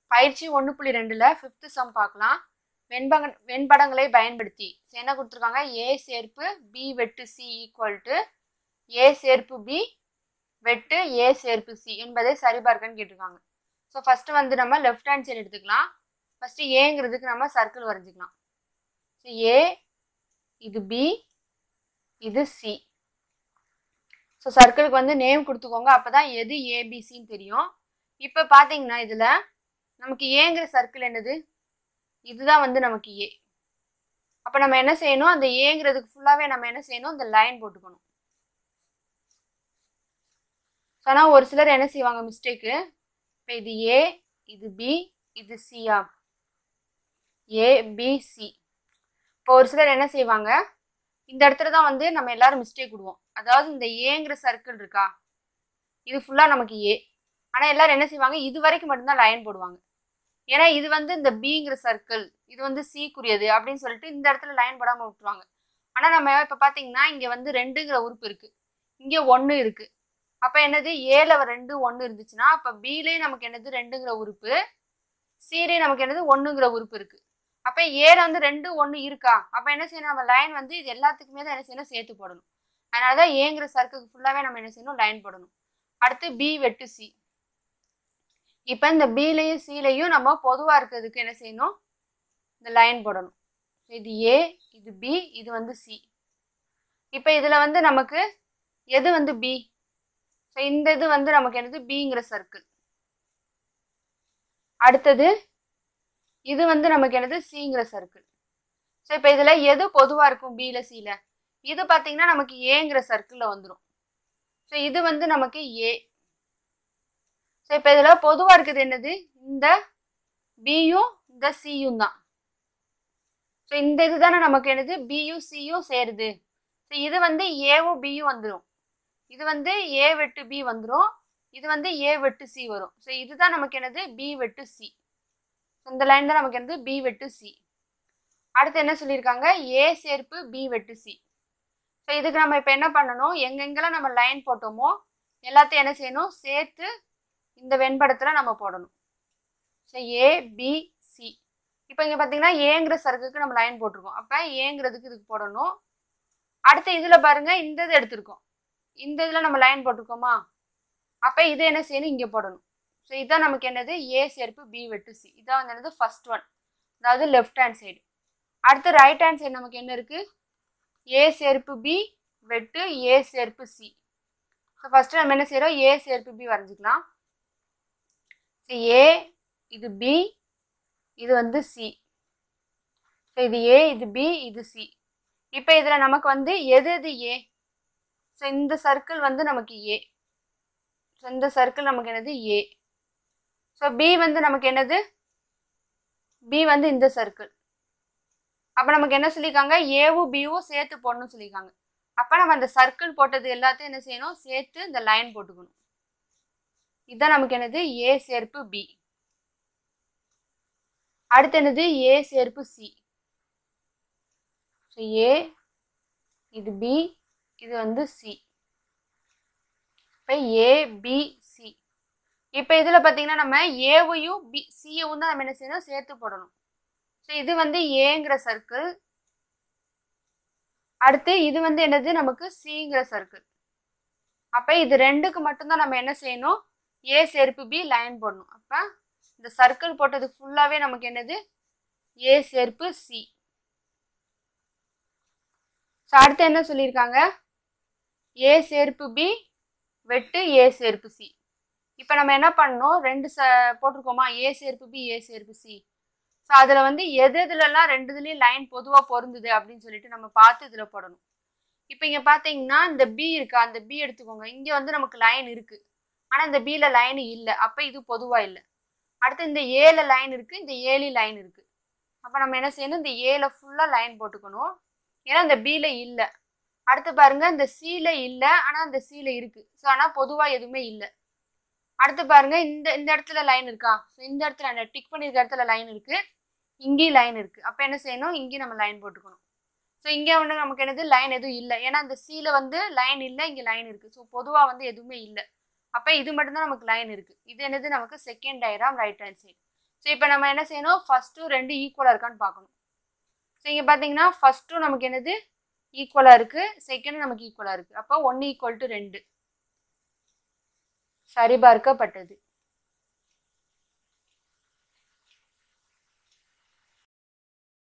பயிற்சி ஒன்று புள்ளி ரெண்டில் ஃபிஃப்த்து சம் பார்க்கலாம் வெண்பக வெண்படங்களை பயன்படுத்தி So, என்ன கொடுத்துருக்காங்க ஏ சேர்ப்பு பி வெட்டு சி ஈக்குவல் டு ஏ சேர்ப்பு பி வெட்டு ஏ சேர்ப்பு சி என்பதை சரிபார்க்கன்னு கேட்டிருக்காங்க ஸோ ஃபஸ்ட்டு வந்து நம்ம லெஃப்ட் ஹேண்ட் சைடு எடுத்துக்கலாம் ஃபஸ்ட்டு ஏங்கிறதுக்கு நம்ம சர்க்கிள் வரைஞ்சிக்கலாம் ஸோ ஏ இது பி இது சி ஸோ சர்க்கிளுக்கு வந்து நேம் கொடுத்துக்கோங்க அப்போ தான் எது ஏபிசின்னு தெரியும் இப்போ பார்த்தீங்கன்னா இதில் நமக்கு ஏங்கிற சர்க்கிள் என்னது இதுதான் வந்து நமக்கு ஏ அப்போ நம்ம என்ன செய்யணும் அந்த ஏங்கிறதுக்கு ஃபுல்லாகவே நம்ம என்ன செய்யணும் இந்த லைன் போட்டுக்கணும் ஸோ ஆனால் ஒரு சிலர் என்ன செய்வாங்க மிஸ்டேக்கு இப்போ இது ஏ இது பி இது சியா ஏ பி சி இப்போ ஒரு சிலர் என்ன செய்வாங்க இந்த இடத்துல தான் வந்து நம்ம எல்லாரும் மிஸ்டேக் விடுவோம் அதாவது இந்த ஏங்கிற சர்க்கிள் இருக்கா இது ஃபுல்லாக நமக்கு ஏ ஆனால் எல்லாரும் என்ன செய்வாங்க இது வரைக்கும் மட்டும்தான் லைன் போடுவாங்க ஏன்னா இது வந்து இந்த பிங்கிற சர்க்கிள் இது வந்து சீக்குரியது அப்படின்னு சொல்லிட்டு இந்த இடத்துல லைன் போடாமல் விட்டுருவாங்க ஆனால் நம்ம இப்போ பார்த்தீங்கன்னா இங்கே வந்து ரெண்டுங்கிற உறுப்பு இருக்குது இங்கே ஒன்று இருக்குது அப்போ என்னது ஏல ரெண்டு ஒன்று இருந்துச்சுன்னா அப்போ பிலேயும் நமக்கு என்னது ரெண்டுங்கிற உறுப்பு சிலேயும் நமக்கு என்னது ஒன்றுங்கிற உறுப்பு இருக்குது அப்போ ஏல வந்து ரெண்டு ஒன்று இருக்கா அப்போ என்ன செய்யணும் நம்ம லைன் வந்து இது எல்லாத்துக்குமே தான் என்ன செய்யணும் சேர்த்து போடணும் அதனால தான் ஏங்கிற சர்க்கிளுக்கு ஃபுல்லாகவே நம்ம என்ன செய்யணும் லைன் போடணும் அடுத்து பி வெட்டு சி இப்போ இந்த பிலையும் சிலையும் நம்ம பொதுவாக இருக்கிறதுக்கு என்ன செய்யணும் இந்த லைன் போடணும் இது ஏ இது பி இது வந்து சி இப்போ இதில் வந்து நமக்கு எது வந்து பி ஸோ இந்த இது வந்து நமக்கு என்னது பிங்கிற சர்க்கிள் அடுத்தது இது வந்து நமக்கு என்னது சிங்கிற சர்க்கிள் ஸோ இப்போ இதில் எது பொதுவாக இருக்கும் பியில் சியில் இது பார்த்தீங்கன்னா நமக்கு ஏங்கிற சர்க்கிளில் வந்துடும் ஸோ இது வந்து நமக்கு ஏ ஸோ இப்போ இதில் பொதுவாக இருக்குது என்னது இந்த பியும் இந்த சியும் தான் ஸோ இந்த இது தானே நமக்கு என்னது பியும் சியும் சேருது ஸோ இது வந்து ஏவும் பியும் வந்துடும் இது வந்து ஏ வெட்டு பி வந்துடும் இது வந்து ஏ வெட்டு சி வரும் ஸோ இதுதான் நமக்கு என்னது பி வெட்டு சி இந்த லைன் தான் நமக்கு என்னது பி வெட்டு சி அடுத்து என்ன சொல்லியிருக்காங்க ஏ சேர்ப்பு பி வெட்டு சி ஸோ இதுக்கு நம்ம இப்போ என்ன பண்ணணும் எங்கெங்கெல்லாம் நம்ம லைன் போட்டோமோ எல்லாத்தையும் என்ன செய்யணும் சேர்த்து இந்த வெண்படத்தில் நம்ம போடணும் ஸோ ஏ பி சி இப்போ இங்கே பார்த்தீங்கன்னா ஏங்கிற சர்க்குக்கு நம்ம லைன் போட்டிருக்கோம் அப்போ ஏங்கிறதுக்கு இதுக்கு போடணும் அடுத்து இதில் பாருங்க இந்த இது எடுத்திருக்கோம் இந்த இதில் நம்ம லைன் போட்டிருக்கோமா அப்போ இதை என்ன செய்யணும் இங்கே போடணும் ஸோ இதான் நமக்கு என்னது ஏ சேர்ப்பு பி வெட்டு சி இதான் வந்து என்னது ஃபர்ஸ்ட் ஒன் அதாவது லெஃப்ட் ஹேண்ட் சைடு அடுத்து ரைட் ஹேண்ட் சைடு நமக்கு என்ன இருக்குது ஏ சேர்ப்பு பி வெட்டு ஏ சேர்ப்பு சி ஸோ ஃபஸ்ட்டு நம்ம என்ன செய்கிறோம் ஏ சேர்ப்பு பி வரைஞ்சிக்கலாம் ஸோ ஏ இது பி இது வந்து சி ஸோ இது ஏ இது பி இது சி இப்போ இதில் நமக்கு வந்து எது எது ஏ ஸோ இந்த சர்க்கிள் வந்து நமக்கு ஏ ஸோ இந்த சர்க்கிள் நமக்கு என்னது ஏ ஸோ பி வந்து நமக்கு என்னது பி வந்து இந்த சர்க்கிள் அப்போ நமக்கு என்ன சொல்லியிருக்காங்க ஏவும் பியும் சேர்த்து போடணும்னு சொல்லியிருக்காங்க அப்போ நம்ம அந்த சர்க்கிள் போட்டது எல்லாத்தையும் என்ன செய்யணும் சேர்த்து இந்த லைன் போட்டுக்கணும் இதுதான் நமக்கு என்னது ஏ சேர்ப்பு பி அடுத்து என்னது ஏ சேர்ப்பு சி ஸோ ஏ இது பி இது வந்து சி இப்போ ஏ பி சி இப்போ இதில் பார்த்தீங்கன்னா நம்ம ஏவையும் பி சியவும் தான் நம்ம என்ன செய்யணும் சேர்த்து போடணும் ஸோ இது வந்து ஏங்கிற சர்க்கிள் அடுத்து இது வந்து என்னது நமக்கு சிங்கிற சர்க்கிள் அப்போ இது ரெண்டுக்கு மட்டும்தான் நம்ம என்ன செய்யணும் ஏ சேர்ப்பு பி லைன் போடணும் அப்போ இந்த சர்க்கிள் போட்டது ஃபுல்லாகவே நமக்கு என்னது ஏ சேர்ப்பு சி ஸோ அடுத்து என்ன சொல்லியிருக்காங்க ஏ சேர்ப்பு பி வெட்டு ஏ சேர்ப்பு சி இப்போ நம்ம என்ன பண்ணணும் ரெண்டு ச போட்டிருக்கோமா ஏ சேர்ப்பு பி ஏ சேர்ப்பு சி ஸோ அதில் வந்து எது எதுலலாம் ரெண்டு இதுலேயும் லைன் பொதுவாக பொருந்துது அப்படின்னு சொல்லிட்டு நம்ம பார்த்து இதில் போடணும் இப்போ இங்கே பார்த்தீங்கன்னா இந்த பி இருக்கா அந்த பி எடுத்துக்கோங்க இங்கே வந்து நமக்கு லைன் இருக்குது ஆனால் இந்த பியில் லைன் இல்லை அப்போ இது பொதுவாக இல்லை அடுத்து இந்த ஏல லைன் இருக்குது இந்த ஏலி லைன் இருக்குது அப்போ நம்ம என்ன செய்யணும் இந்த ஏல ஃபுல்லாக லைன் போட்டுக்கணும் ஏன்னா இந்த பியில் இல்லை அடுத்து பாருங்க இந்த சியில் இல்லை ஆனால் இந்த சியில் இருக்குது ஸோ ஆனால் பொதுவாக எதுவுமே இல்லை அடுத்து பாருங்க இந்த இந்த இடத்துல லைன் இருக்கா ஸோ இந்த இடத்துல அந்த டிக் பண்ணியிருக்க இடத்துல லைன் இருக்குது இங்கேயும் லைன் இருக்குது அப்போ என்ன செய்யணும் இங்கேயும் நம்ம லைன் போட்டுக்கணும் ஸோ இங்கே வந்து நமக்கு என்னது லைன் எதுவும் இல்லை ஏன்னா இந்த சியில் வந்து லைன் இல்லை இங்கே லைன் இருக்குது ஸோ பொதுவாக வந்து எதுவுமே இல்லை அப்போ இது மட்டும்தான் நமக்கு லைன் இருக்குது இது என்னது நமக்கு செகண்ட் டயராம் ரைட் ஹேண்ட் சைடு ஸோ இப்போ நம்ம என்ன செய்யணும் ஃபஸ்ட்டு ரெண்டு ஈக்குவலாக இருக்கான்னு பார்க்கணும் ஸோ இங்கே பார்த்தீங்கன்னா ஃபஸ்ட்டு நமக்கு என்னது ஈக்குவலாக இருக்குது செகண்ட் நமக்கு ஈக்குவலாக இருக்குது அப்போ ஒன்று ஈக்குவல் டு ரெண்டு சரிபார்க்கப்பட்டது